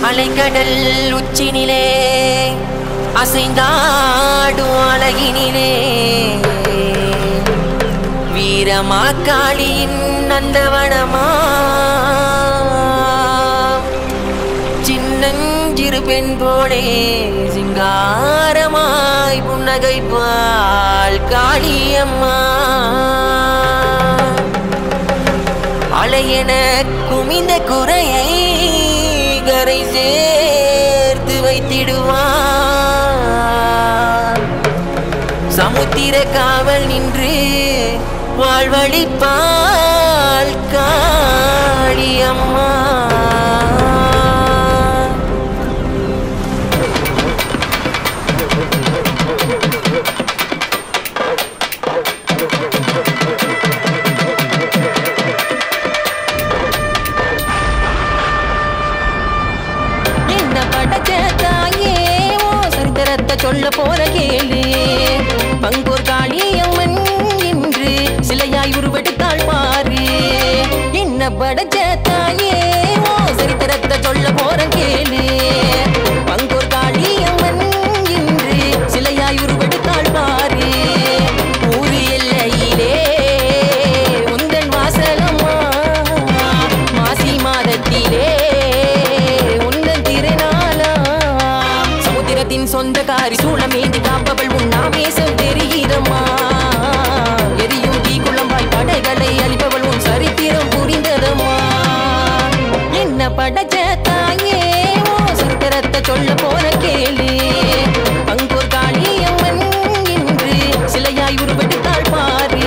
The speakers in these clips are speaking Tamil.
அலைக்கடல் உச்சினிலே அசைந்தாடும் அழகினிலே வீரமாக்காளியின் நந்தவனமா சின்னஞ்சிறு பெண் போலே சிங்காரமாய் புன்னகைப்பாள் காளியம்மா அலையென குமிந்த குறையை கரை சேர்த்து வைத்திடுவார் சமுத்திர காவல் நின்று வாழ்வழிப்பால் காளியம்மா என்ன படைச்ச தாயே ஓ சரித்திரத்தை சொல்ல போற கேளு பங்கூர் காளியம்மன் என்று சிலையாய் உருவெடுத்தாள் பாரு என்ன படைச்ச தாயே ஓ சரித்திரத்தை சொல்ல போற கேளு பங்கூர் காளியம்மன் என்று சிலையாய் உருவெடுத்தாள் பாரு ஊரு எல்லையிலே உந்தன் வாசலம்மா மாசி மாதத்திலே உந்தன் திருநாளா சமுத்திரத்தின் சொந்தக்காரி சூளமேந்தி காப்பவள் உன்னாவேசம் தெரிகிறம்மா எரியும் தீக்குளம்பாய் படைகளை அழிப்பவள் உன் சரித்திரம் புரிந்ததம்மா என்ன படைச்ச தாயே ஓ சரித்திரத்தை சொல்ல போற கேளு பங்கூர் காளியம்மன் என்று சிலையாய் உருவெடுத்தாள் பாரு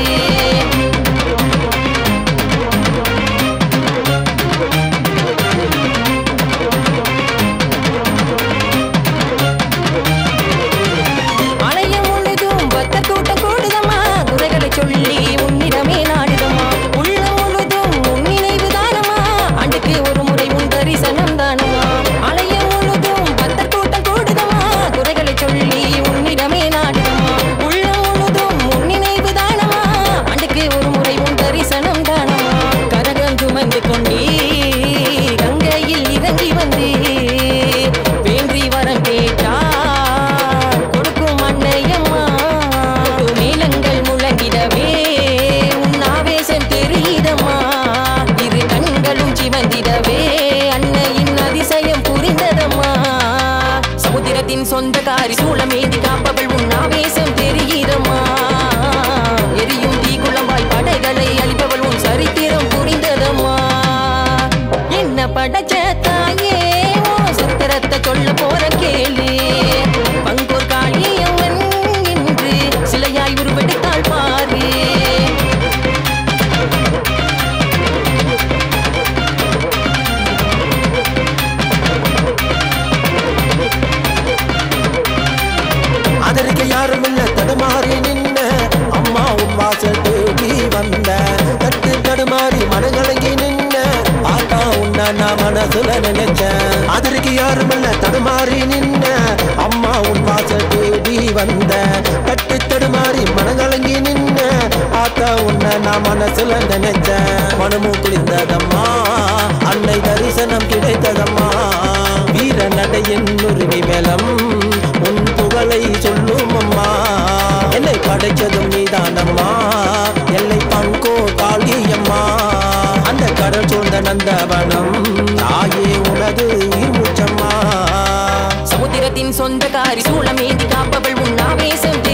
அலையம் முழுதும் பக்தர் கூட்டம் கூடுதம்மா குறைகளை சொல்லி உன்னிடமே நாடுதம்மா உள்ள முழுதும் உன் நினைவு தானம்மா ஆண்டுக்கு ஒரு முறை உன் தரிசனம் தானம்மா அலையம் முழுதும் பக்தர் கூட்டம் கூடுதம்மா குறைகளை சொல்லி உன்னிடமே நாடுதம்மா உள்ள முழுதும் உன் நினைவு தானம்மா ஆண்டுக்கு ஒரு முறை உன் தரிசனம் தானம்மா கரகம் சுமந்து கொண்டே கங்கையில் இறங்கி வந்து வேண்டி வரம் கேட்டார் கொடுக்கும் அன்னையம்மா மேளங்கள் முழங்கிடவே உன் ஆவேசம் தெரியுதம்மா இரு கண்களும் சிவந்திடவே அன்னையின் அதிசயம் புரிந்ததம்மா சமுத்திரத்தின் சொந்தக்காரி சூளமேந்தி காப்பவள் உன் ஆவேசம் தெரியுதம்மா எரியும் தீக்குளம்பாய் படைகளை அழிப்பவள் உன் சரித்திரம் புரிந்ததம்மா என்ன படைச்ச தாயே ஓ சரித்திரத்தை சொல்ல போற கேளு பங்கூர் காளியம்மன் என்று சிலையாய் உருவெடுத்தாள் பாரு அதற்கு யாரும் இல்ல தடுமாறி நின்ன அம்மா உன் வாசல் தேடி வந்த தட்டு தடுமாறி மனங்கலங்கி நின்ன ஆத்தா உன்ன நான் மனசுல நினைச்சேன் அதற்கு யாரும் இல்ல தடுமாறி நின்ன அம்மா உன் வாசல் தேடி வந்த தட்டு தடுமாறி மனங்கலங்கி நின்ன ஆத்தா உன்ன நான் மனசுல நினைச்சேன் மனமும் குளிர்ந்ததம்மா அன்னை தரிசனம் கிடைத்ததம்மா வீர நடையின் உரிமை மேலம் உன் புகழை சொல்லும் அம்மா என்னை படைச்சதும் நீதானம்மா எல்லை பங்கோ காளியம்மா அந்த கடல் சூழ்ந்த நந்தவனம் தாயே உனது உயிர் மூச்சம்மா சமுத்திரத்தின் சொந்தக்காரி சூளமேந்தி காப்பவள் உன் ஆவேசம்